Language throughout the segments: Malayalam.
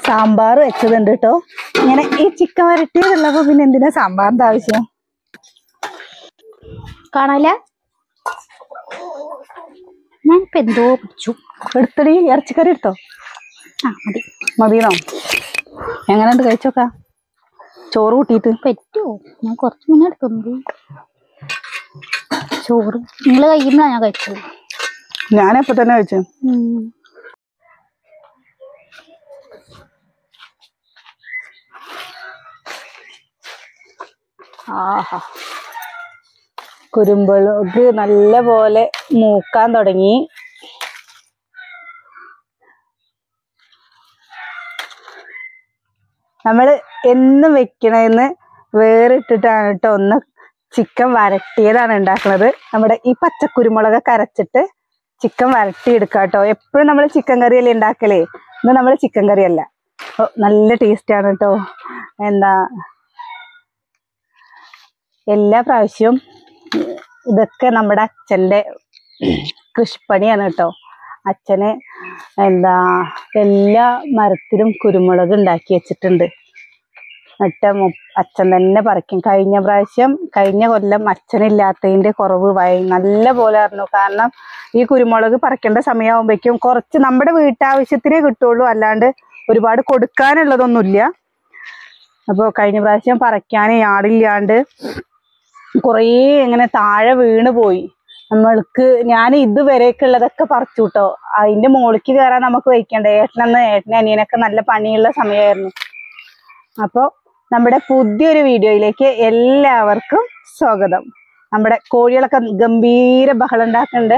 സാമ്പാർ വെച്ചതുണ്ട് കേട്ടോ ഇങ്ങനെ ഈ ചിക്കൻ വരട്ടിയതുള്ളപ്പോ പിന്നെ എന്തിനാ സാമ്പാറിന്റെ ആവശ്യം കാണാല ഞാനിപ്പോ എന്തോ പിടിച്ചു എടുത്തടി ഇറച്ചിക്കറി എടുത്തോ ആ മതി മതിയോ എങ്ങനെയുണ്ട് കഴിച്ചോക്കാം ചോറ് കൂട്ടിയിട്ട് പറ്റുമോ ഞാൻ കുറച്ച് മുന്നേ എടുക്കുന്നത് ചോറ് നിങ്ങൾ കഴിയുമ്പോഴാണ് ഞാൻ കഴിച്ചത് ഞാനെപ്പോ തന്നെ കഴിച്ചു ഉം. ആഹാ കുരുമുളക് നല്ല പോലെ മൂക്കാൻ തുടങ്ങി നമ്മൾ എന്നും വെക്കണതെന്ന് വേറിട്ടിട്ടാണ് കേട്ടോ ഒന്ന് ചിക്കൻ വരട്ടിയതാണ് ഉണ്ടാക്കുന്നത് നമ്മുടെ ഈ പച്ചക്കുരുമുളക് അരച്ചിട്ട് ചിക്കൻ വരട്ടി എടുക്കുക കേട്ടോ എപ്പോഴും നമ്മൾ ചിക്കൻ കറി അല്ലേ ഉണ്ടാക്കലേ ഇന്ന് നമ്മൾ ചിക്കൻ കറി അല്ല ഓ, നല്ല ടേസ്റ്റ് ആണ് കേട്ടോ എന്താ എല്ലാ പ്രാവശ്യവും ഇതൊക്കെ നമ്മുടെ അച്ഛൻ്റെ കൃഷിപ്പണിയാണ് കേട്ടോ അച്ഛന് എന്താ എല്ലാ മരത്തിലും കുരുമുളക് ഉണ്ടാക്കി വെച്ചിട്ടുണ്ട് എന്നിട്ട് മു- അച്ഛൻ തന്നെ പറിക്കും കഴിഞ്ഞ പ്രാവശ്യം കഴിഞ്ഞ കൊല്ലം അച്ഛനില്ലാത്തതിന്റെ കുറവ് ഭയ നല്ല പോലെ അറിഞ്ഞു കാരണം ഈ കുരുമുളക് പറിക്കേണ്ട സമയമാകുമ്പോഴേക്കും കുറച്ച് നമ്മുടെ വീട്ടാവശ്യത്തിനേ കിട്ടുള്ളൂ അല്ലാണ്ട് ഒരുപാട് കൊടുക്കാനുള്ളതൊന്നുമില്ല അപ്പോൾ കഴിഞ്ഞ പ്രാവശ്യം പറിക്കാൻ ആടില്ലാണ്ട് കുറേ ഇങ്ങനെ താഴെ വീണ് പോയി നമ്മൾക്ക് ഞാൻ ഇതുവരെയൊക്കെ ഉള്ളതൊക്കെ പറിച്ചു കേട്ടോ അതിന്റെ മുകളിലേക്ക് കയറാൻ നമുക്ക് വയ്ക്കണ്ടേ ഏട്ടനെന്ന് ഏട്ടനെ അനിയനൊക്കെ നല്ല പണിയുള്ള സമയമായിരുന്നു അപ്പോൾ നമ്മുടെ പുതിയൊരു വീഡിയോയിലേക്ക് എല്ലാവർക്കും സ്വാഗതം നമ്മുടെ കോഴികളൊക്കെ ഗംഭീര ബഹളം ഉണ്ടാക്കുന്നുണ്ട്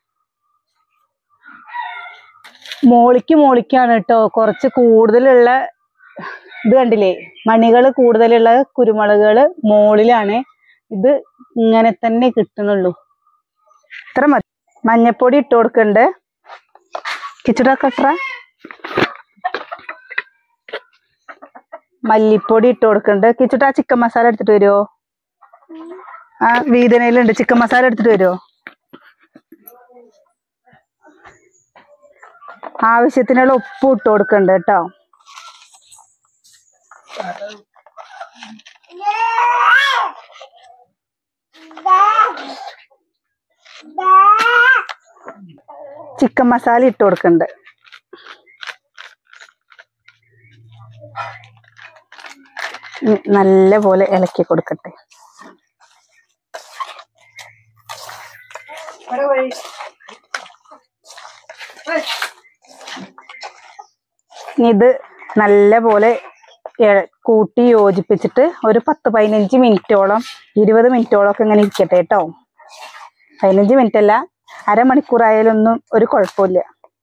മോളിക്ക് മോളിക്കാണ് കേട്ടോ കുറച്ച് കൂടുതലുള്ള ഇത് കണ്ടില്ലേ മണികൾ കൂടുതലുള്ള കുരുമുളകുകൾ മോളിലാണ് ഇത് ഇങ്ങനെ തന്നെ കിട്ടുന്നുള്ളൂ ഇത്ര മതി മഞ്ഞപ്പൊടി ഇട്ട് കൊടുക്കണ്ട് കിച്ചട കട്ടറ മല്ലിപ്പൊടി ഇട്ട് കൊടുക്കണ്ട് കിച്ചുട്ട ആ ചിക്കൻ മസാല എടുത്തിട്ട് വരുമോ ആ വീതനയിലുണ്ട് ചിക്കൻ മസാല എടുത്തിട്ട് വരുമോ ആവശ്യത്തിനുള്ള ഉപ്പ് ഇട്ട് കൊടുക്കണ്ട് കേട്ടോ ചിക്കൻ മസാല ഇട്ട് കൊടുക്കണ്ട് ഇനി നല്ല പോലെ ഇളക്കി കൊടുക്കട്ടെ ഇനി ഇത് നല്ല പോലെ എ- കൂട്ടി യോജിപ്പിച്ചിട്ട് ഒരു പത്ത് പതിനഞ്ച് മിനിറ്റോളം ഇരുപത് മിനിറ്റോളം ഒക്കെ ഇങ്ങനെ ഇരിക്കട്ടെ കേട്ടോ പതിനഞ്ച് മിനിറ്റ് അല്ല അരമണിക്കൂറായാലൊന്നും ഒരു കുഴപ്പമില്ല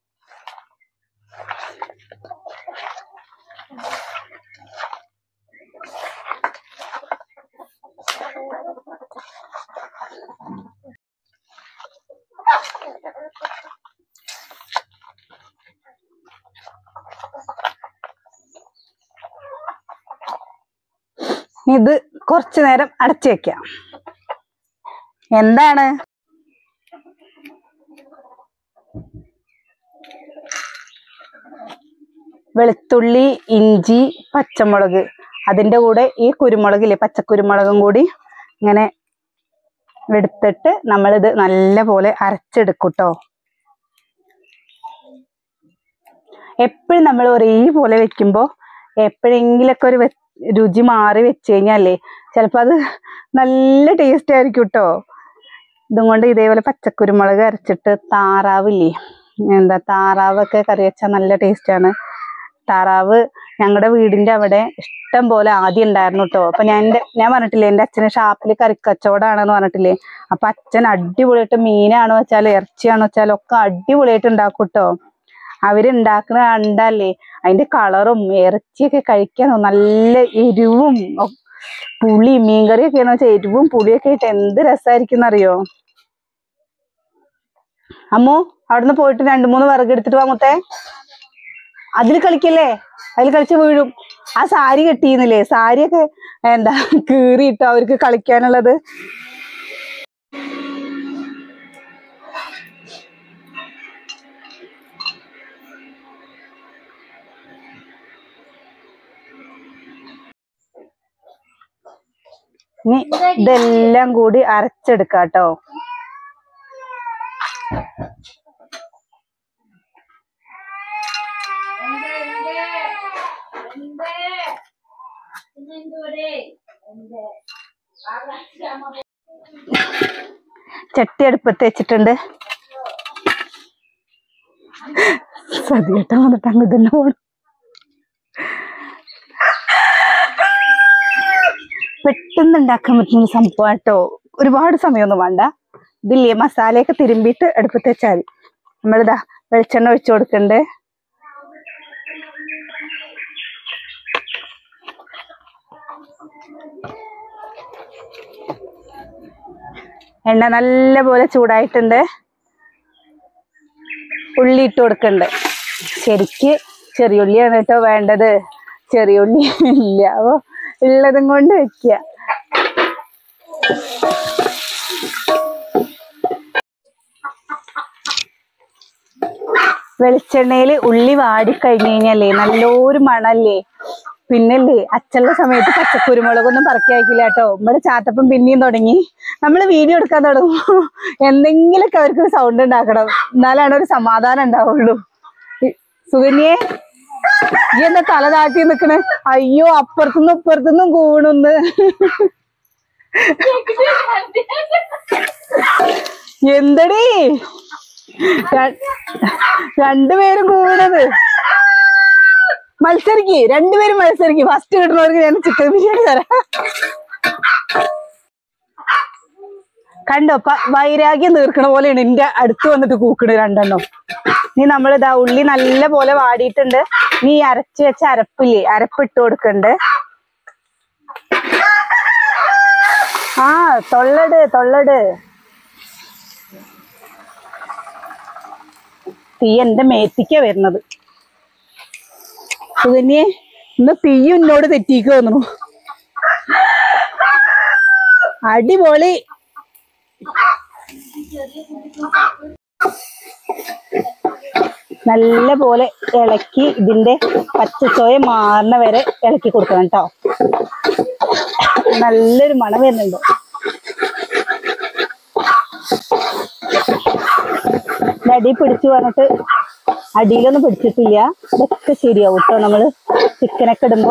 ഇനി ഇത് കുറച്ചു നേരം അടച്ചു വെക്കാം എന്താണ് വെളുത്തുള്ളി ഇഞ്ചി പച്ചമുളക് അതിന്റെ കൂടെ ഈ കുരുമുളകില്ലേ പച്ചക്കുരുമുളകും കൂടി ഇങ്ങനെ എടുത്തിട്ട് നമ്മളിത് നല്ല പോലെ അരച്ചെടുക്കൂട്ടോ എപ്പോഴും നമ്മൾ ഒരേപോലെ വെക്കുമ്പോൾ എപ്പോഴെങ്കിലൊക്കെ ഒരു വെ- രുചി മാറി വെച്ച് കഴിഞ്ഞാലേ ചിലപ്പോൾ അത് നല്ല ടേസ്റ്റ് ആയിരിക്കും കേട്ടോ ഇതും കൊണ്ട് ഇതേപോലെ പച്ചക്കുരുമുളക് അരച്ചിട്ട് താറാവില്ലേ എന്താ താറാവൊക്കെ കറി വെച്ചാൽ നല്ല ടേസ്റ്റാണ് താറാവ് ഞങ്ങളുടെ വീടിന്റെ അവിടെ ഇഷ്ടം പോലെ ആദ്യം ഉണ്ടായിരുന്നു കേട്ടോ അപ്പൊ ഞാൻ എൻ്റെ ഞാൻ പറഞ്ഞിട്ടില്ലേ എൻ്റെ അച്ഛന് ഷാപ്പിൽ കറിക്കച്ചവടാണെന്ന് പറഞ്ഞിട്ടില്ലേ അപ്പൊ അച്ഛൻ അടിപൊളിയായിട്ട് മീനാണോ വെച്ചാലും ഇറച്ചിയാണോ വെച്ചാലും ഒക്കെ അടിപൊളിയായിട്ട് ഉണ്ടാക്കും കേട്ടോ അവരുണ്ടാക്കുന്ന കണ്ടല്ലേ അതിന്റെ കളറും ഇറച്ചിയൊക്കെ കഴിക്കാൻ നല്ല എരിവും ഒ- പുളി മീൻകറിയൊക്കെയാന്ന് വെച്ചാൽ എരിവും പുളിയൊക്കെ ആയിട്ട് എന്ത് രസമായിരിക്കും എന്നറിയോ അമ്മു അവിടുന്ന് പോയിട്ട് രണ്ടു മൂന്ന് വിറക് എടുത്തിട്ട് വാങ്ങത്തെ അതിൽ കളിക്കല്ലേ അതിൽ കളിച്ച് വീഴും ആ സാരി കെട്ടിയിരുന്നില്ലേ സാരിയൊക്കെ എന്താ കീറിയിട്ടോ അവർക്ക് കളിക്കാനുള്ളത് ഇനി ഇതെല്ലാം കൂടി അരച്ചെടുക്കാട്ടോ ചട്ടി അടുപ്പത്ത് വെച്ചിട്ടുണ്ട് സതിയേട്ടൻ വന്നിട്ട് അങ്ങ് തന്നെ പോണം പെട്ടെന്ന് ഉണ്ടാക്കാൻ പറ്റുന്ന സംഭവം കേട്ടോ ഒരുപാട് സമയമൊന്നും വേണ്ട ഇതില്ലേ മസാലയൊക്കെ തിരുമ്പിയിട്ട് അടുപ്പത്ത് വെച്ചാൽ മതി നമ്മളിതാ വെളിച്ചെണ്ണ ഒഴിച്ചു കൊടുക്കണ്ട് എണ്ണ നല്ല പോലെ ചൂടായിട്ടുണ്ട് ഉള്ളി ഇട്ട് കൊടുക്കണ്ട് ശരിക്ക് ചെറിയുള്ളിയാണ് കേട്ടോ വേണ്ടത് ചെറിയുള്ളി ഇല്ല അപ്പൊ ഉള്ളതും കൊണ്ട് വെക്കുക വെളിച്ചെണ്ണയിൽ ഉള്ളി വാടി കഴിഞ്ഞു കഴിഞ്ഞാലേ നല്ലൊരു മണല്ലേ പിന്നല്ലേ അച്ഛനുള്ള സമയത്ത് പച്ചക്കുരുമുളകൊന്നും പറക്കി അയക്കില്ല കേട്ടോ നമ്മുടെ ചാത്തപ്പം പിന്നെയും തുടങ്ങി നമ്മൾ വീഡിയോ എടുക്കാൻ തുടങ്ങും എന്തെങ്കിലുമൊക്കെ അവർക്ക് സൗണ്ട് ഉണ്ടാക്കണം എന്നാലാണ് ഒരു സമാധാനം ഉണ്ടാവുള്ളൂ ഇ- സുകന്യേ ഈ എന്താ തല താട്ടി നിക്കണേ അയ്യോ അപ്പുറത്തുനിന്നും ഇപ്പുറത്തുനിന്നും കൂണുന്ന് എന്തടി ര- രണ്ടുപേരും കൂടത് മത്സരിക്ക് രണ്ടുപേരും മത്സരിക്ക് ഫസ്റ്റ് കിട്ടുന്നവർക്ക് ഞാൻ ചിക്കൻ ബിരിയാണി തരാം കണ്ടോ പ- വൈരാഗ്യം തീർക്കണ പോലെയാണ് എന്റെ അടുത്ത് വന്നിട്ട് കൂക്കണ് രണ്ടെണ്ണം ഇനി നമ്മൾ ഇതാ ഉള്ളി നല്ല പോലെ വാടിയിട്ടുണ്ട് നീ ഈ അരച്ച് വെച്ച അരപ്പില്ലേ അരപ്പിട്ട് കൊടുക്കണ്ട് ആ തൊള്ളട് തൊള്ളട് തീ എന്റെ മേത്തിക്ക വരുന്നത് സുകന്യെ ഇന്ന് തീയും എന്നോട് തെറ്റിക്ക് തോന്നുന്നു അടിപൊളി നല്ല പോലെ ഇളക്കി ഇതിന്റെ പച്ചച്ചോയ മാറുന്ന വരെ ഇളക്കി കൊടുക്കണം കേട്ടോ നല്ലൊരു മണം വരുന്നുണ്ട് ഇത് അടി പിടിച്ചു പറഞ്ഞിട്ട് അടിയിലൊന്നും പിടിച്ചിട്ടില്ല ഇതൊക്കെ ശരിയാവും കേട്ടോ നമ്മള് ചിക്കനൊക്കെ ഇടുമ്പോ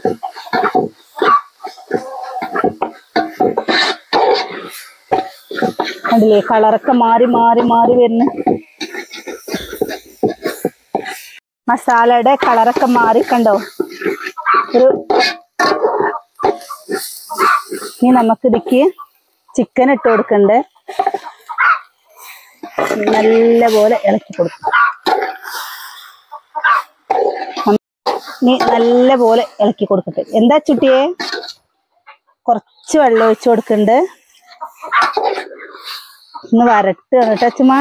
കണ്ടില്ലേ കളറൊക്കെ മാറി മാറി മാറി വരുന്നു മസാലയുടെ കളറൊക്കെ മാറി കണ്ടോ ഒരു ഇനി നമുക്ക് ഇതിക്ക് ചിക്കൻ ഇട്ട് കൊടുക്കണ്ട് നല്ല പോലെ ഇളക്കി കൊടുക്കും ഇനി നല്ല പോലെ ഇളക്കി കൊടുക്കട്ടെ എന്താ ചുട്ടിയെ കുറച്ച് വെള്ളം ഒഴിച്ചു കൊടുക്കണ്ട് ഒന്ന് വരട്ട് കേട്ടോ അച്ഛമ്മ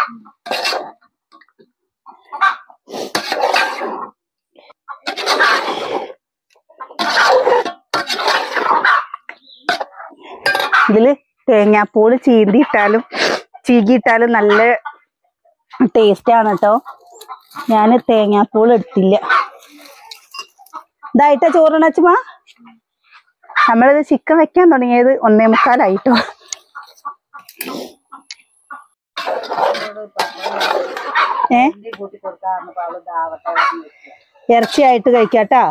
ഇതില് തേങ്ങാപ്പൂള് ചീന്തിയിട്ടാലും ചീകിയിട്ടാലും നല്ല ടേസ്റ്റ് ആണ് കേട്ടോ ഞാൻ തേങ്ങാപ്പൂൾ എടുത്തില്ല ഇതായിട്ടാ ചോറിന് അച്ഛമ്മ നമ്മളിത് ചിക്കൻ വെക്കാൻ തുടങ്ങിയത് ഒന്നേ മുക്കാലായിട്ടോ ഏ ഇറച്ചിയായിട്ട് കഴിക്കാട്ടാ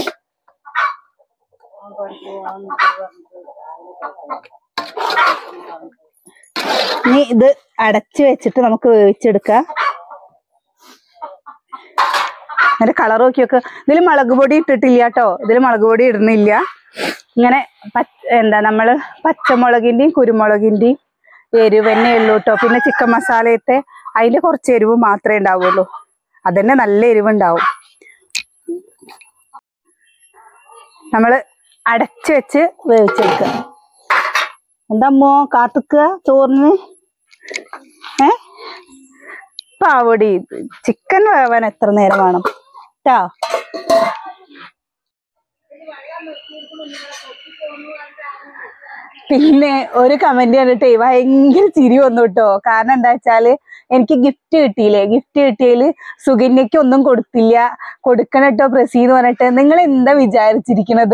ഇനി ഇത് അടച്ചു വെച്ചിട്ട് നമുക്ക് വേവിച്ചെടുക്കാം അതിന്റെ കളർ നോക്കിയൊക്കെ ഇതിൽ മുളക് പൊടി ഇട്ടിട്ടില്ല കേട്ടോ ഇതിൽ മുളക് പൊടി ഇടുന്നില്ല ഇങ്ങനെ പച്ച എന്താ നമ്മള് പച്ചമുളകിന്റെയും കുരുമുളകിന്റെയും എരിവ് തന്നെ ഉള്ളൂ കേട്ടോ പിന്നെ ചിക്കൻ മസാലയത്തെ അതിന്റെ കുറച്ച് എരിവ് മാത്രമേ ഉണ്ടാവുള്ളൂ അതന്നെ നല്ല എരിവുണ്ടാവും നമ്മള് അടച്ചു വെച്ച് വേവിച്ചെടുക്കുക എന്താമ്മോ കാത്തുക്കുക ചോറിന് ഏ പാവടി ചിക്കൻ വേവാൻ എത്ര നേരം വേണം ട്ടാ പിന്നെ ഒരു കമന്റ് കണ്ടിട്ടേ ഭയങ്കര ചിരി വന്നു കേട്ടോ കാരണം എന്താ വെച്ചാല് എനിക്ക് ഗിഫ്റ്റ് കിട്ടിയില്ലേ ഗിഫ്റ്റ് കിട്ടിയതില് സുകന്യക്ക് ഒന്നും കൊടുത്തില്ല കൊടുക്കണം കേട്ടോ പ്രസീന്ന് പറഞ്ഞിട്ട് നിങ്ങൾ എന്താ വിചാരിച്ചിരിക്കണത്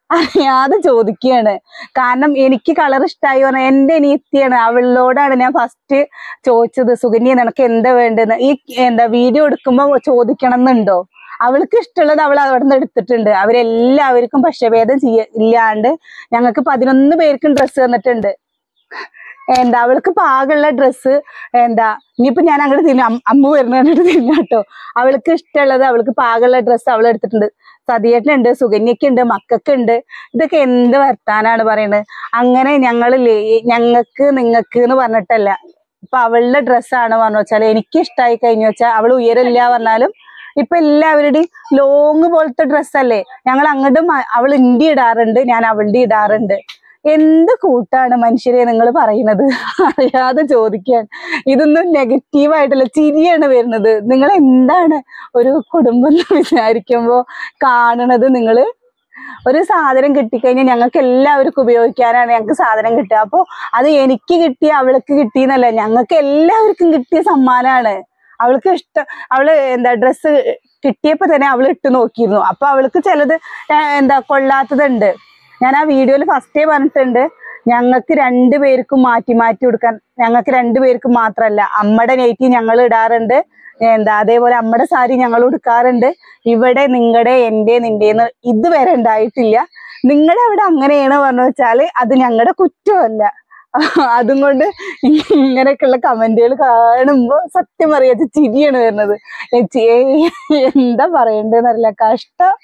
അറിയാതെ ചോദിക്കുകയാണ് കാരണം എനിക്ക് കളർ ഇഷ്ടമായി പറഞ്ഞാൽ എന്റെ അനിയത്തിയാണ് അവളോടാണ് ഞാൻ ഫസ്റ്റ് ചോദിച്ചത് സുകന്യ നിനക്ക് എന്താ വേണ്ടതെന്ന് ഈ എന്താ വീഡിയോ എടുക്കുമ്പോ ചോദിക്കണം എന്നുണ്ടോ അവൾക്ക് ഇഷ്ടമുള്ളത് അവൾ അവിടെ നിന്ന് എടുത്തിട്ടുണ്ട് അവരെല്ലാവർക്കും പക്ഷഭേദം ചെയ്യ ഇല്ലാണ്ട് ഞങ്ങൾക്ക് പതിനൊന്ന് പേർക്കും ഡ്രസ്സ് തന്നിട്ടുണ്ട് എന്താ അവൾക്ക് പാകമുള്ള ഡ്രസ്സ് എന്താ ഇനിയിപ്പോ ഞാൻ അങ്ങോട്ട് തിന്നു അമ്മ വരുന്ന കണ്ടിട്ട് തിന്നാട്ടോ അവൾക്ക് ഇഷ്ടമുള്ളത് അവൾക്ക് പാകമുള്ള ഡ്രസ്സ് അവൾ എടുത്തിട്ടുണ്ട് സതിയേട്ടനുണ്ട് സുകന്യക്കുണ്ട് മക്കൾക്കുണ്ട് ഇതൊക്കെ എന്ത് വർത്താനാണ് പറയുന്നത് അങ്ങനെ ഞങ്ങളില്ലേ ഞങ്ങൾക്ക് നിങ്ങൾക്ക് എന്ന് പറഞ്ഞിട്ടല്ല ഇപ്പൊ അവളുടെ ഡ്രസ്സാണ് പറഞ്ഞു വെച്ചാൽ എനിക്ക് ഇഷ്ടമായി കഴിഞ്ഞു വെച്ചാൽ അവൾ ഉയരല്ല പറഞ്ഞാലും ഇപ്പൊ എല്ലാവരുടെയും ലോങ് പോലത്തെ ഡ്രസ്സല്ലേ ഞങ്ങൾ അങ്ങോട്ടും അവൾ ഇന്ത്യ ഇടാറുണ്ട് ഞാൻ അവളുടെ ഇടാറുണ്ട് എന്ത് കൂട്ടാണ് മനുഷ്യരെ നിങ്ങൾ പറയുന്നത് അറിയാതെ ചോദിക്കാൻ ഇതൊന്നും നെഗറ്റീവായിട്ടല്ല ചിരിയാണ് വരുന്നത് നിങ്ങൾ എന്താണ് ഒരു കുടുംബം എന്ന് വിചാരിക്കുമ്പോ കാണണത് നിങ്ങള് ഒരു സാധനം കിട്ടിക്കഴിഞ്ഞാൽ ഞങ്ങൾക്ക് എല്ലാവർക്കും ഉപയോഗിക്കാനാണ് ഞങ്ങൾക്ക് സാധനം കിട്ടുക അപ്പൊ അത് എനിക്ക് കിട്ടി അവൾക്ക് കിട്ടിയെന്നല്ല ഞങ്ങൾക്ക് എല്ലാവർക്കും കിട്ടിയ സമ്മാനമാണ് അവൾക്ക് ഇഷ്ടം അവള് എന്താ ഡ്രസ്സ് കിട്ടിയപ്പോ തന്നെ അവൾ ഇട്ട് നോക്കിയിരുന്നു അപ്പൊ അവൾക്ക് ചിലത് ഏർ എന്താ കൊള്ളാത്തതുണ്ട് ഞാൻ ആ വീഡിയോയിൽ ഫസ്റ്റേ പറഞ്ഞിട്ടുണ്ട് ഞങ്ങൾക്ക് രണ്ടുപേർക്കും മാറ്റി മാറ്റി കൊടുക്കാൻ ഞങ്ങൾക്ക് രണ്ടുപേർക്കും മാത്രമല്ല അമ്മയുടെ നൈറ്റി ഞങ്ങൾ ഇടാറുണ്ട് എന്താ അതേപോലെ അമ്മയുടെ സാരി ഞങ്ങൾ ഉടുക്കാറുണ്ട് ഇവിടെ നിങ്ങളുടെ എൻ്റെ നിന്റേന്ന് ഇതുവരെ ഉണ്ടായിട്ടില്ല നിങ്ങളുടെ അവിടെ അങ്ങനെയാണ് പറഞ്ഞു വെച്ചാല് അത് ഞങ്ങളുടെ കുറ്റമല്ല അതും കൊണ്ട് ഇങ്ങനെയൊക്കെയുള്ള കമന്റുകൾ കാണുമ്പോ സത്യം പറയാ ചിരിയാണ് വരുന്നത് ഏ, ചി- ഏ, എന്താ പറയണ്ടെന്നറിയില്ല കഷ്ടം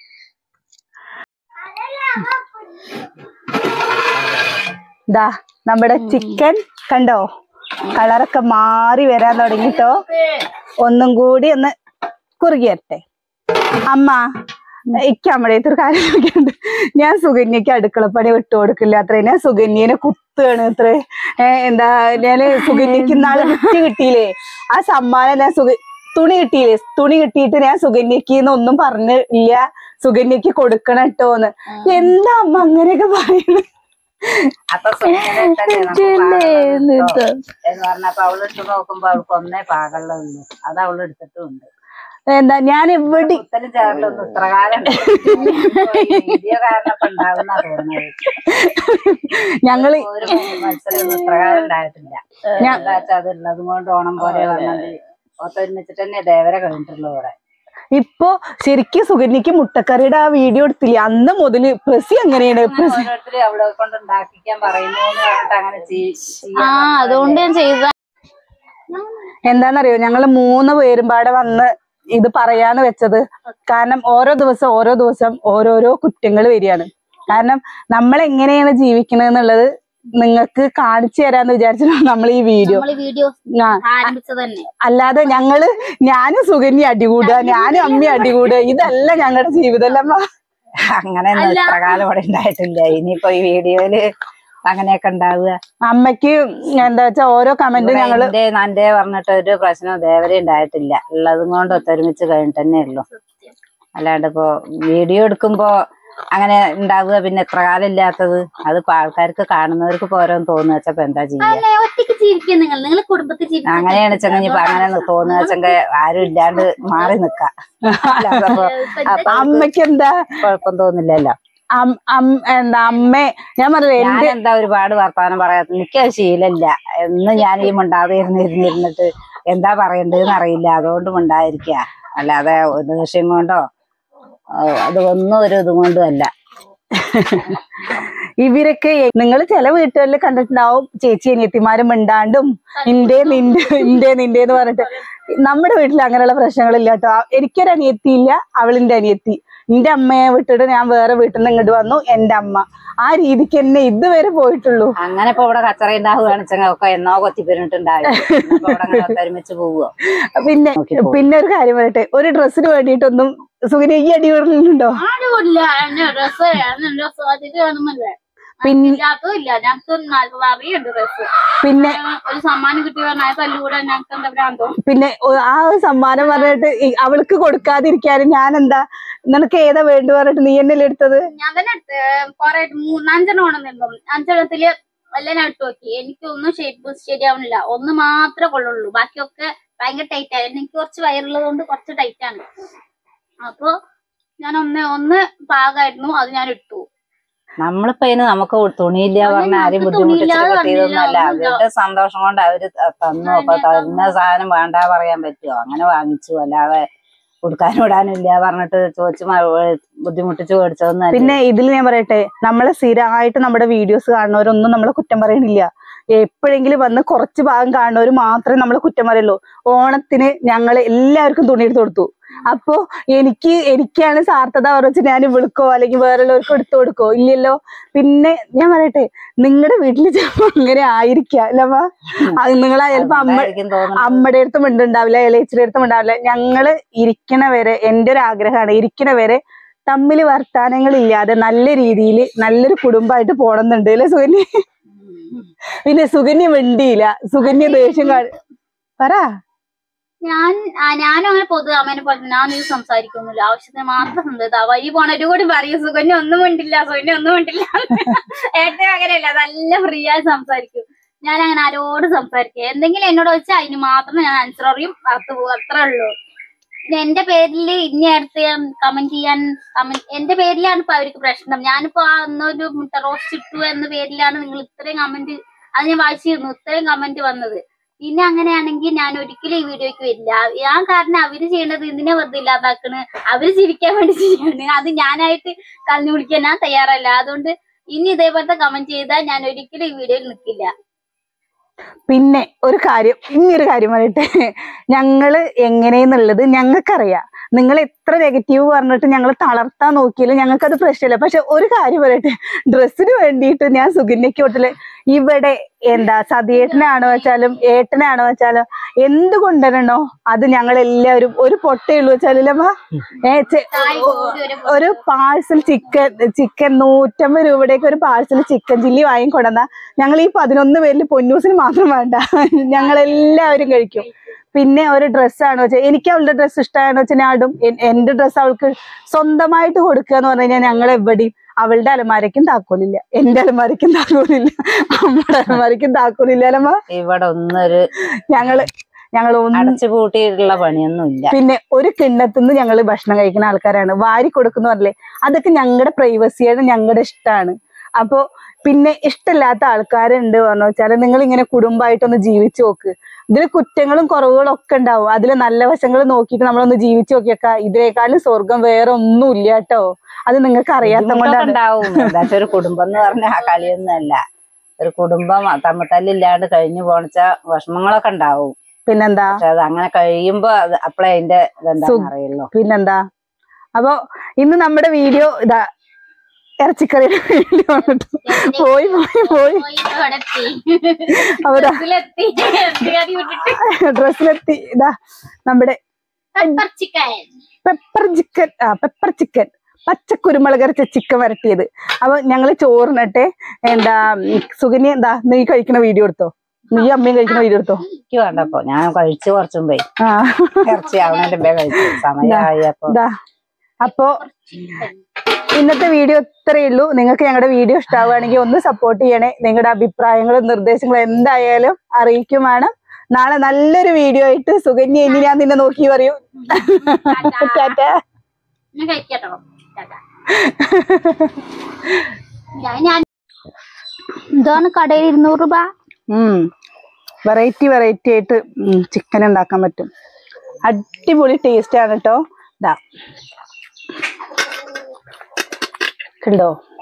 ദാ നമ്മുടെ ചിക്കൻ കണ്ടോ കളറൊക്കെ മാറി വരാൻ തുടങ്ങിട്ടോ ഒന്നും കൂടി ഒന്ന് കുറുകിയട്ടെ അമ്മ എനിക്ക് നമ്മുടെ അടുത്തൊരു കാര്യം ചോദിക്കുന്നുണ്ട് ഞാൻ സുകന്യക്ക് അടുക്കളപ്പണി വിട്ടു കൊടുക്കില്ല അത്രേ ഞാൻ സുകന്യനെ കുത്തുകയാണ് അത്രേ ഏഹ് എന്താ ഞാന് സുകന്യക്ക് ഇന്നാള് വിറ്റ് കിട്ടിയില്ലേ ആ സമ്മാനം ഞാൻ സുഖ തുണി കിട്ടിയില്ലേ തുണി കിട്ടിയിട്ട് ഞാൻ സുകന്യക്ക് ഒന്നും പറഞ്ഞില്ല സുകന്യക്ക് കൊടുക്കണം കേട്ടോന്ന് എന്താ അമ്മ അങ്ങനെയൊക്കെ പറയുന്നത് അപ്പൊ സുഖിതല്ലേ നമുക്ക് പാകമുള്ളത് കേട്ടോ. എന്ന് പറഞ്ഞപ്പോ അവള് ഇട്ട് നോക്കുമ്പോ അവൾക്ക് ഒന്നേ പാകമുള്ളതുള്ളൂ അത് അവള് എടുത്തിട്ടുണ്ട് എന്താ ഞാൻ എവിടെ കുത്തലും ചേർലൊന്നും ഇത്ര കാലം വീഡിയോ കാരണം ഇപ്പൊ ഉണ്ടാവുന്ന തോന്നുന്നത് ഞങ്ങള് ഒരു മത്സരം ഇത്ര കാലം ഉണ്ടായിട്ടില്ല എന്താ വെച്ചാ അത് ഉള്ളത് കൊണ്ട് ഓണം പോലെ വന്നത് ഒത്തൊരുമിച്ചിട്ട് തന്നെ ദേവരെ കഴിഞ്ഞിട്ടുള്ളൂ ഇവിടെ ഇപ്പൊ ശരിക്കും സുകന്യക്ക് മുട്ടക്കറിയുടെ ആ വീഡിയോ എടുത്തില്ലേ അന്ന് മുതല് പ്രസി അങ്ങനെയാണ് പ്രസി ഓരോരുത്തര് അവളെ കൊണ്ട് ഉണ്ടാക്കിക്കാൻ പറയുന്നു എന്ന് പറഞ്ഞിട്ട് അങ്ങനെ ചെയ്- ചെയ്യാൻ ആ അതുകൊണ്ട് ഞാൻ ചെയ്ത എന്താന്നറിയോ ഞങ്ങള് മൂന്ന് പേരും പാടെ വന്ന് ഇത് പറയാന്ന് വെച്ചത് കാരണം ഓരോ ദിവസം ഓരോ ദിവസം ഓരോരോ കുറ്റങ്ങൾ വരികയാണ് കാരണം നമ്മൾ എങ്ങനെയാണ് ജീവിക്കുന്നത് എന്നുള്ളത് നിങ്ങൾക്ക് കാണിച്ചു തരാന്ന് വിചാരിച്ചിട്ടാണ് നമ്മൾ ഈ വീഡിയോ നമ്മൾ വീഡിയോ ആ ആരംഭിച്ചത് തന്നെ അല്ലാതെ ഞങ്ങള് ഞാനും സുകന്യ അടികൂടുക ഞാനും അമ്മ അടികൂടുക ഇതല്ല ഞങ്ങളുടെ ജീവിതമല്ല അങ്ങനെ ഇത്ര കാലം ഇവിടെ ഉണ്ടായിട്ടില്ല ഇനിയിപ്പോ ഈ വീഡിയോയില് അങ്ങനെയൊക്കെ ഉണ്ടാവുക അമ്മയ്ക്ക് എന്താ വെച്ചാ ഓരോ കമന്റ് ഇവിടെ ഞങ്ങള് എന്റെ നന്റെ പറഞ്ഞിട്ട് ഒരു പ്രശ്നം ദേവരെ ഉണ്ടായിട്ടില്ല ഉള്ളതും കൊണ്ട് ഒത്തൊരുമിച്ച് കഴിഞ്ഞിട്ട് തന്നെ ഉള്ളു അല്ലാണ്ട് ഇപ്പൊ വീഡിയോ എടുക്കുമ്പോ അങ്ങനെ ഉണ്ടാവുക പിന്നെ എത്ര കാലം ഇല്ലാത്തത് അതിപ്പോ ആൾക്കാർക്ക് കാണുന്നവർക്ക് ഇപ്പൊ ഓരോന്ന് തോന്നുക വെച്ചപ്പോ എന്താ ചെയ്യാ അല്ലേ ഒറ്റയ്ക്ക് ജീവിക്കുക നിങ്ങൾ നിങ്ങൾ കുടുംബത്തിൽ ജീവിക്കുക അങ്ങനെയാണ് വെച്ചെങ്കിൽ ഇപ്പൊ അങ്ങനെ തോന്നുക വെച്ചെങ്കിൽ ആരും ഇല്ലാണ്ട് മാറി നിക്കാം അല്ലാതപ്പോ അപ്പൊ അമ്മയ്ക്ക് എന്താ കുഴപ്പം തോന്നില്ലല്ലോ അം- അം- എന്താ അമ്മേ ഞാൻ പറഞ്ഞില്ലേ ഞാൻ എന്റെ എന്താ ഒരുപാട് വർത്തമാനം പറയാത്ത എനിക്കത് ശീലമില്ല എന്ന് ഞാൻ ഈ മിണ്ടാതെ ഇരുന്നിരുന്നിരുന്നിട്ട് എന്താ പറയണ്ടതെന്ന് അറിയില്ല അതുകൊണ്ട് മിണ്ടാതിരിക്കുക അല്ലാതെ ഒരു ദേഷ്യം കൊണ്ടോ ആ, അത് ഒന്നും ഒരു ഇതും കൊണ്ടും അല്ല ഇവരൊക്കെ നിങ്ങൾ ചില വീട്ടുകളിൽ കണ്ടിട്ടുണ്ടാവും ചേച്ചി അനിയത്തിമാരും മിണ്ടാണ്ടും ഇന്റെ നിന്റെ ഇന്റെ നിന്റെ എന്ന് പറഞ്ഞിട്ട് നമ്മുടെ വീട്ടിൽ അങ്ങനെയുള്ള പ്രശ്നങ്ങളില്ല കേട്ടോ എനിക്കൊരു അനിയത്തി ഇല്ല അവളിന്റെ അനിയത്തി എന്റെ അമ്മയെ വിട്ടിട്ട് ഞാൻ വേറെ വീട്ടിൽ നിന്ന് ഇങ്ങോട്ട് വന്നു എന്റെ അമ്മ ആ രീതിക്ക് തന്നെ ഇതുവരെ പോയിട്ടുള്ളൂ അങ്ങനെ ഇപ്പൊ ഇവിടെ കച്ചറ ഉണ്ടാവുകയാണ് വെച്ചെങ്കിൽ ഒക്കെ എന്നോ കൊത്തിപ്പിരിട്ടുണ്ടാവും ഇവിടെ അങ്ങനെ ഒത്തൊരുമിച്ച് പോവുക പിന്നെ നോക്കി പോകും. പിന്നെ ഒരു കാര്യം പറയട്ടെ ഒരു ഡ്രസ്സിന് വേണ്ടിയിട്ടൊന്നും സുഖിന് ഈ അടി വിടലുണ്ടോ ആരുമില്ല ഡ്രസ് ഡ്രസ് അതിൽ കാണുമല്ലേ പിന്നെ ഇല്ലാത്തതും ഇല്ല ഞങ്ങക്ക് നാല്പത് അറിയുണ്ട് ഡ്രസ് പിന്നെ ഒരു സമ്മാനം കിട്ടി പറഞ്ഞാൽ തല്ലുകൂടെ ഞങ്ങൾക്ക് എന്താ ഭ്രാന്തോ പിന്നെ ഒ- ആ ഒരു സമ്മാനം പറഞ്ഞിട്ട് ഈ അവൾക്ക് കൊടുക്കാതിരിക്കാനും ഞാൻ എന്താ നിനക്ക് ഏതാ വേണ്ടു പറഞ്ഞിട്ട് നീ എന്നല്ലേ എടുത്തത് ഞാൻ തന്നെ എടുത്ത് കൊറേ മൂന്നഞ്ചെണ്ണം ഉണ്ടെന്നിരുന്നു അഞ്ചെണ്ണത്തില് എല്ലാം ഞാൻ ഇട്ട് നോക്കി എനിക്കൊന്നും ഷേപ്പ് ശരിയാവണില്ല ഒന്ന് മാത്രമേ കൊള്ളുള്ളൂ ബാക്കിയൊക്കെ ഭയങ്കര ടൈറ്റ് ആയി എനിക്ക് കുറച്ച് വയറുള്ളത് കൊണ്ട് കുറച്ച് ടൈറ്റ് ആണ് അപ്പൊ ഞാൻ ഒന്ന് ഒന്ന് പാകമായിരുന്നു അത് ഞാൻ ഇട്ടു നമ്മളിപ്പോ അതിന് നമുക്ക് തുണിയില്ല അതെ, പറഞ്ഞ ആരെയും നമുക്ക് ബുദ്ധിമുട്ടിച്ച് തുണിയില്ലാതെ കിട്ടിയതൊന്നുമല്ല വന്നില്ല, അവരുടെ സന്തോഷം കൊണ്ട് അവര് ത- തന്നു അപ്പൊ തരുന്ന സാധനം വേണ്ട പറയാൻ പറ്റുമോ അങ്ങനെ വാങ്ങിച്ചു അല്ലാതെ കൊടുക്കാനും ഇടാനും ഇല്ല പറഞ്ഞിട്ട് ചോദിച്ചു മ- ബുദ്ധിമുട്ടിച്ച് മേടിച്ചതൊന്നും അല്ല. പിന്നെ ഇതിൽ ഞാൻ പറയട്ടെ നമ്മളെ സ്ഥിരമായിട്ട് നമ്മുടെ വീഡിയോസ് കാണുന്നവരൊന്നും നമ്മളെ കുറ്റം പറയണില്ല എപ്പോഴെങ്കിലും വന്ന് കുറച്ച് ഭാഗം കാണുന്നവർ മാത്രമേ നമ്മളെ കുറ്റം പറയുള്ളൂ ഓണത്തിന് ഞങ്ങൾ എല്ലാവർക്കും തുണി എടുത്ത് കൊടുത്തു അപ്പോ എനിക്ക് എനിക്കാണ് സാർത്ഥത പറഞ്ഞ് ഞാൻ വിളിക്കോ അല്ലെങ്കിൽ വേറുള്ളവർക്ക് എടുത്തു കൊടുക്കോ ഇല്ലല്ലോ പിന്നെ ഞാൻ പറയട്ടെ നിങ്ങളുടെ വീട്ടിൽ ചിലപ്പോ അങ്ങനെ ആയിരിക്കാം അല്ലമ്മ അത് നിങ്ങളെ ചിലപ്പോ അമ്മ അതുകൊണ്ടായിരിക്കും തോന്നുന്നത് അമ്മയുടെ അടുത്തും ഉണ്ടാവില്ല ഇളയച്ചിയുടെ അടുത്തും ഉണ്ടാവില്ല ഞങ്ങള് ഇരിക്കണ വരെ എന്റെ ഒരു ആഗ്രഹമാണ് ഇരിക്കണ വരെ തമ്മിൽ വർത്താനങ്ങളില്ലാതെ നല്ല രീതിയിൽ നല്ലൊരു കുടുംബമായിട്ട് പോണമെന്നുണ്ട് അല്ലെ സുകന്യ പിന്നെ സുകന്യ മിണ്ടിയില്ല സുകന്യ ദേഷ്യം കാണി പറ ഞാൻ ആ, ഞാനും അങ്ങനെ പൊതുവെ അമ്മേനെ പോലെ തന്നെ ഞാൻ ഇത് സംസാരിക്കൊന്നുമില്ല ആവശ്യത്തിന് മാത്രം സംസാരിക്കും വഴി പോണൊരു കൂടി പറയും സുകന്യ ഒന്നും മിണ്ടില്ല സുകന്യ ഒന്നും മിണ്ടില്ല ഏറ്റവും അങ്ങനെയല്ല നല്ല ഫ്രീ ആയി സംസാരിക്കും ഞാൻ അങ്ങനെ ആരോട് സംസാരിക്കുക എന്തെങ്കിലും എന്നോട് വെച്ചാൽ അതിന് മാത്രം ഞാൻ ആൻസർ പറയും അകത്ത് പോകും അത്രേ ഉള്ളൂ പിന്നെ എന്റെ പേരിൽ ഇനി അടുത്ത് ഞാൻ കമന്റ് ചെയ്യാൻ കമന്റ് എന്റെ പേരിലാണ് ഇപ്പൊ അവർക്ക് പ്രശ്നം ഞാനിപ്പോ ആ അന്നൊരു മുട്ട റോസ്റ്റ് ഇട്ടു എന്ന പേരിലാണ് നിങ്ങൾ ഇത്രയും കമന്റ് അത് ഞാൻ വായിച്ചിരുന്നു ഇത്രയും കമന്റ് വന്നത് പിന്നെ അങ്ങനെയാണെങ്കിൽ ഞാൻ ഒരിക്കലും ഈ വീഡിയോക്ക് വരില്ല ഞാൻ കാരണം അവര് ചെയ്യണത് ഇതിനെ വെറുതെ ഇല്ലാതാക്കണ് അവര് ചിരിക്കാൻ വേണ്ടി ചെയ്യാണ് അത് ഞാനായിട്ട് കളഞ്ഞു പിടിക്കാൻ ഞാൻ തയ്യാറല്ല അതുകൊണ്ട് ഇനി ഇതേപോലത്തെ കമന്റ് ചെയ്താൽ ഞാൻ ഒരിക്കലും ഈ വീഡിയോയിൽ നിൽക്കില്ല പിന്നെ ഒരു കാര്യം ഇനി ഒരു കാര്യം പറയട്ടെ ഞങ്ങള് എങ്ങനെയെന്നുള്ളത് ഞങ്ങൾക്കറിയാം നിങ്ങൾ എത്ര നെഗറ്റീവ് പറഞ്ഞിട്ട് ഞങ്ങൾ തളർത്താൻ നോക്കിയാലും ഞങ്ങൾക്കത് പ്രശ്നമില്ല പക്ഷെ ഒരു കാര്യം പറയട്ടെ ഡ്രസ്സിന് വേണ്ടിയിട്ട് ഞാൻ സുകന്യക്ക് തൊട്ടില് ഇവിടെ എന്താ സതിയേട്ടനാണോ വെച്ചാലും ഏട്ടനാണോ വെച്ചാലും എന്ത് കൊണ്ടുവരണോ അത് ഞങ്ങൾ എല്ലാവരും ഒരു പൊട്ടേ ഉള്ളൂ വെച്ചാലമ്മ ഏ ചെ- ഒരു പാഴ്സൽ ചിക്കൻ ചിക്കൻ നൂറ്റമ്പത് രൂപയുടെയൊക്കെ ഒരു പാഴ്സൽ ചിക്കൻ ചില്ലി വാങ്ങിക്കൊണ്ടെന്നാ ഞങ്ങൾ ഈ പതിനൊന്ന് പേരിൽ പൊന്നൂസിന് മാത്രം വേണ്ട ഞങ്ങൾ എല്ലാവരും കഴിക്കും പിന്നെ ഒരു ഡ്രസ്സാണ് വെച്ചാൽ എനിക്ക് അവളുടെ ഡ്രസ്സ് ഇഷ്ടമാണെന്ന് വെച്ചാൽ ഞാൻ ഇടും എൻ- എന്റെ ഡ്രസ്സ് അവൾക്ക് സ്വന്തമായിട്ട് കൊടുക്കുക എന്ന് പറഞ്ഞു കഴിഞ്ഞാൽ ഞങ്ങൾ എവിടെയും അവളുടെ അലമാരയ്ക്കും താക്കോലില്ല എന്റെ അലമാരയ്ക്കും താക്കോലില്ല അമ്മയുടെ അലമാരയ്ക്കും താക്കോലില്ല അലമ്മ ഇവിടെ ഒന്നൊരു ഞങ്ങള് ഞങ്ങൾ ഒന്ന് അടച്ചു പൂട്ടിയിട്ടുള്ള പണിയൊന്നും ഇല്ല പിന്നെ ഒരു കിണ്ണത്തുനിന്ന് ഞങ്ങൾ ഭക്ഷണം കഴിക്കുന്ന ആൾക്കാരാണ് വാരി കൊടുക്കുന്ന പറഞ്ഞില്ലേ അതൊക്കെ ഞങ്ങളുടെ പ്രൈവസിയാണ് ഞങ്ങളുടെ ഇഷ്ടമാണ് അപ്പോ പിന്നെ ഇഷ്ടമില്ലാത്ത ആൾക്കാരുണ്ട് പറഞ്ഞു വെച്ചാൽ നിങ്ങൾ ഇങ്ങനെ കുടുംബമായിട്ടൊന്ന് ജീവിച്ചു നോക്ക് ഇതിൽ കുറ്റങ്ങളും കുറവുകളും ഒക്കെ ഉണ്ടാവും അതിൽ നല്ല വശങ്ങൾ നോക്കിയിട്ട് നമ്മളൊന്ന് ജീവിച്ചു നോക്കിയേക്ക ഇതിനേക്കാളും സ്വർഗം വേറെ ഒന്നും ഇല്ല കേട്ടോ അത് നിങ്ങൾക്ക് അറിയാത്ത ബുദ്ധിമുട്ടൊക്കെ കൊണ്ടാണ് ഉണ്ടാവും എന്താ വെച്ചാ ഒരു കുടുംബം എന്ന് പറഞ്ഞ ആ കളിയൊന്നും അല്ല ഒരു കുടുംബം തമ്മിൽ തല്ലില്ലാണ്ട് കഴിഞ്ഞു പോണച്ച വിഷമങ്ങളൊക്കെ ഉണ്ടാവും പിന്നെന്താ പക്ഷെ അത് അങ്ങനെ കഴിയുമ്പോ അത് അപ്പളേ അതിന്റെ ഇതെന്താന്ന് അറിയുള്ളൂ പിന്നെന്താ അപ്പൊ ഇന്ന് നമ്മുടെ വീഡിയോ ഇതാ ഇറച്ചിക്കറിയുടെ വീഡിയോ ആണ് ട്ടോ. പോയി പോയി പോയി അവരാ ഡ്രസ്സിലെത്തി ഇറച്ചിക്കറി വിട്ടിട്ട് ഡ്രസ്സിലെത്തി ഇതാ നമ്മുടെ പെപ്പർ ചിക്കൻ പെപ്പർ ചിക്കൻ ആ പെപ്പർ ചിക്കൻ പച്ച കുരുമുളക് അരച്ച ചിക്കൻ വരട്ടിയത് അപ്പൊ ഞങ്ങള് ചോറിനട്ടെ എന്താ ഉം, സുകന്യ എന്താ നീ കഴിക്കുന്ന വീഡിയോ എടുത്തോ നീ അമ്മയും കഴിക്കുന്ന വീഡിയോ എടുത്തോ എനിക്ക് വേണ്ടപ്പോ ഞാൻ കഴിച്ചു കുറച്ചും പോയി ആ ഇറച്ചി ആവണേന്റെ മുമ്പേ കഴിച്ചു സമയമായി അപ്പൊ ഇതാ അപ്പോ ഇന്നത്തെ വീഡിയോ ഇത്രയേ ഉള്ളൂ നിങ്ങൾക്ക് ഞങ്ങളുടെ വീഡിയോ ഇഷ്ടമാവുകയാണെങ്കിൽ ഒന്ന് സപ്പോർട്ട് ചെയ്യണേ നിങ്ങളുടെ അഭിപ്രായങ്ങളും നിർദ്ദേശങ്ങളും എന്തായാലും അറിയിക്കുമാണ് നാളെ നല്ലൊരു വീഡിയോ ആയിട്ട് സുകന്യ ഇനി ഞാൻ നിന്നെ നോക്കി പറയൂ ടാറ്റ ഞാൻ കഴിക്കട്ടോ ടാറ്റാ. ഞാൻ- ഞാൻ ഇതാണ് കടയിൽ ഇരുന്നൂറ് രൂപ വെറൈറ്റി വെറൈറ്റി ആയിട്ട് ചിക്കൻ ഉണ്ടാക്കാൻ പറ്റും അടിപൊളി ടേസ്റ്റ് ആണ് കേട്ടോ ഇതാ കണ്ടോ